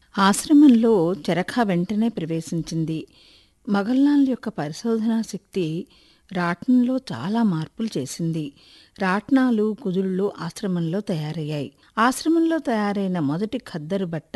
ఆశ్రమంలో చరఖా వెంటనే ప్రవేశించింది మగల్లాల్ యొక్క పరిశోధనా శక్తి రాట్నంలో చాలా మార్పులు చేసింది రాట్నాలు కుదుళ్ళు ఆశ్రమంలో తయారయ్యాయి ఆశ్రమంలో తయారైన మొదటి ఖద్దరు బట్ట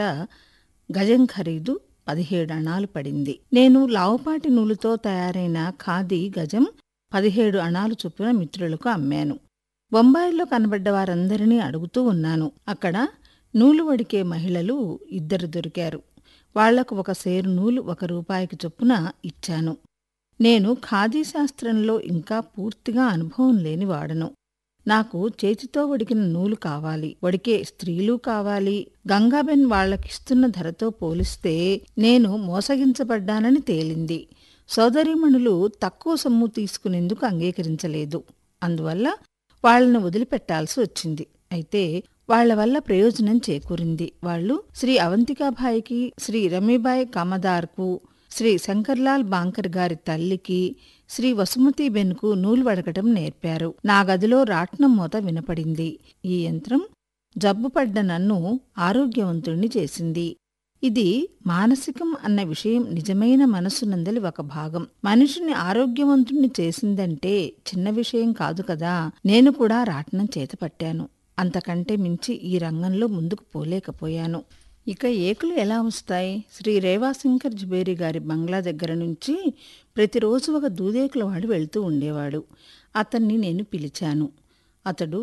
గజం ఖరీదు పదిహేడు అణాలు పడింది నేను లావుపాటి నూలుతో తయారైన ఖాదీ గజం పదిహేడు అణాలు చొప్పున మిత్రులకు అమ్మాను బొంబాయిలో కనబడ్డ వారందరినీ అడుగుతూ ఉన్నాను అక్కడ నూలు వడికే మహిళలు ఇద్దరు దొరికారు వాళ్లకు ఒక సేరు నూలు ఒక రూపాయికి చొప్పున ఇచ్చాను నేను ఖాదీ శాస్త్రంలో ఇంకా పూర్తిగా అనుభవం లేని వాడను నాకు చేతితో వడికిన నూలు కావాలి వడికే స్త్రీలు కావాలి గంగాబెన్ వాళ్లకిస్తున్న ధరతో పోలిస్తే నేను మోసగించబడ్డానని తేలింది సోదరీమణులు తక్కువ సొమ్ము తీసుకునేందుకు అంగీకరించలేదు అందువల్ల వాళ్లను వదిలిపెట్టాల్సి వచ్చింది అయితే వాళ్ల వల్ల ప్రయోజనం చేకూరింది వాళ్ళు శ్రీ అవంతికాబాయికి శ్రీ రమీబాయి కామదార్కు శ్రీ శంకర్లాల్ బాంకర్ గారి తల్లికి శ్రీ వసుమతీబెన్కు నూలు వడకటం నేర్పారు నా గదిలో రాట్నం మోత వినపడింది ఈ యంత్రం జబ్బుపడ్డ నన్ను ఆరోగ్యవంతుణ్ణి చేసింది ఇది మానసికం అన్న విషయం నిజమైన మనస్సునందలి ఒక భాగం మనిషిని ఆరోగ్యవంతుణ్ణి చేసిందంటే చిన్న విషయం కాదు కదా నేను కూడా రాట్నం చేతపట్టాను అంతకంటే మించి ఈ రంగంలో ముందుకు పోలేకపోయాను ఇక ఏకులు ఎలా వస్తాయి శ్రీ రేవాశంకర్ జుబేరి గారి బంగ్లా దగ్గర నుంచి ప్రతిరోజు ఒక దూదేకుల వాడు వెళ్తూ ఉండేవాడు అతన్ని నేను పిలిచాను అతడు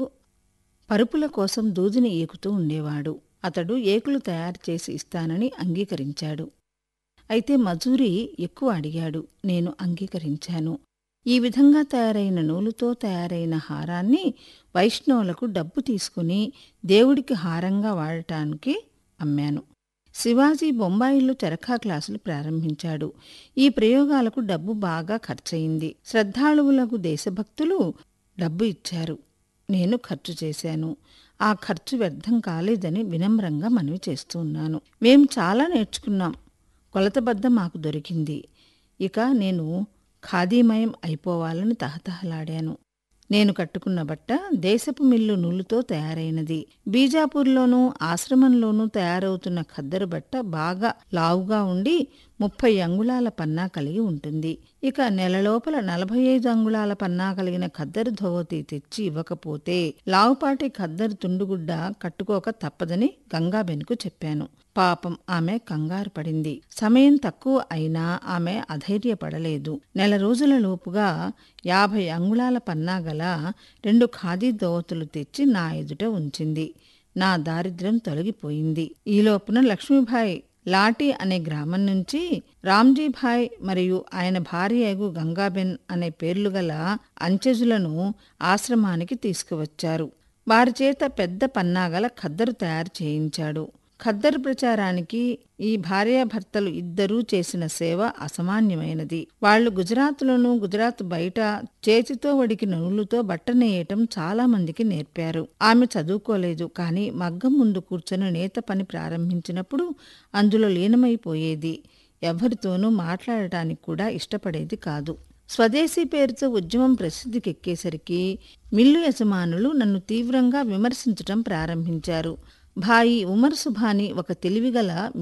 పరుపుల కోసం దూదిని ఏకుతూ ఉండేవాడు అతడు ఏకులు తయారు చేసి ఇస్తానని అంగీకరించాడు అయితే మజూరి ఎక్కువ అడిగాడు నేను అంగీకరించాను ఈ విధంగా తయారైన నూలుతో తయారైన హారాన్ని వైష్ణవులకు డబ్బు తీసుకుని దేవుడికి హారంగా వాడటానికి అమ్మాను శివాజీ బొంబాయిలో చరఖా క్లాసులు ప్రారంభించాడు ఈ ప్రయోగాలకు డబ్బు బాగా ఖర్చయింది శ్రద్ధాళువులకు దేశభక్తులు డబ్బు ఇచ్చారు నేను ఖర్చు చేశాను ఆ ఖర్చు వ్యర్థం కాలేదని వినమ్రంగా మనవి చేస్తూ ఉన్నాను మేం చాలా నేర్చుకున్నాం కొలతబద్ద మాకు దొరికింది ఇక నేను ఖాదీమయం అయిపోవాలని తహతహలాడాను నేను కట్టుకున్న బట్ట దేశపు మిల్లు నూలుతో తయారైనది బీజాపూర్లోనూ ఆశ్రమంలోనూ తయారవుతున్న ఖద్దరు బట్ట బాగా లావుగా ఉండి ముప్పై అంగుళాల పన్నా కలిగి ఉంటుంది ఇక నెలలోపల నలభై ఐదు అంగుళాల పన్నా కలిగిన ఖద్దరు ధోవతి తెచ్చి ఇవ్వకపోతే లావుపాటి ఖద్దరు తుండుగుడ్డ కట్టుకోక తప్పదని గంగాబెన్కు చెప్పాను పాపం ఆమె కంగారు పడింది సమయం తక్కువ అయినా ఆమె అధైర్యపడలేదు నెల రోజుల లోపుగా యాభై అంగుళాల పన్నా గల రెండు ఖాదీ దోవతులు తెచ్చి నా ఎదుట ఉంచింది నా దారిద్ర్యం తొలగిపోయింది ఈలోపున లక్ష్మీభాయ్ లాటి అనే గ్రామం నుంచి రామ్జీభాయ్ మరియు ఆయన భార్యగు గంగాబెన్ అనే పేర్లు గల అంచెజులను ఆశ్రమానికి తీసుకువచ్చారు వారి చేత పెద్ద పన్నాగల ఖద్దరు తయారు చేయించాడు ఖద్దరు ప్రచారానికి ఈ భార్యాభర్తలు ఇద్దరూ చేసిన సేవ అసామాన్యమైనది వాళ్లు గుజరాత్లోనూ గుజరాత్ బయట చేతితో వడికి నూలుతో బట్ట నేయటం చాలా మందికి నేర్పారు ఆమె చదువుకోలేదు కానీ మగ్గం ముందు కూర్చొని నేత పని ప్రారంభించినప్పుడు అందులో లీనమైపోయేది ఎవరితోనూ మాట్లాడటానికి కూడా ఇష్టపడేది కాదు స్వదేశీ పేరుతో ఉద్యమం ప్రసిద్ధికెక్కేసరికి మిల్లు యజమానులు నన్ను తీవ్రంగా విమర్శించటం ప్రారంభించారు భాయి ఉమర్ సుభాని ఒక తెలివిగల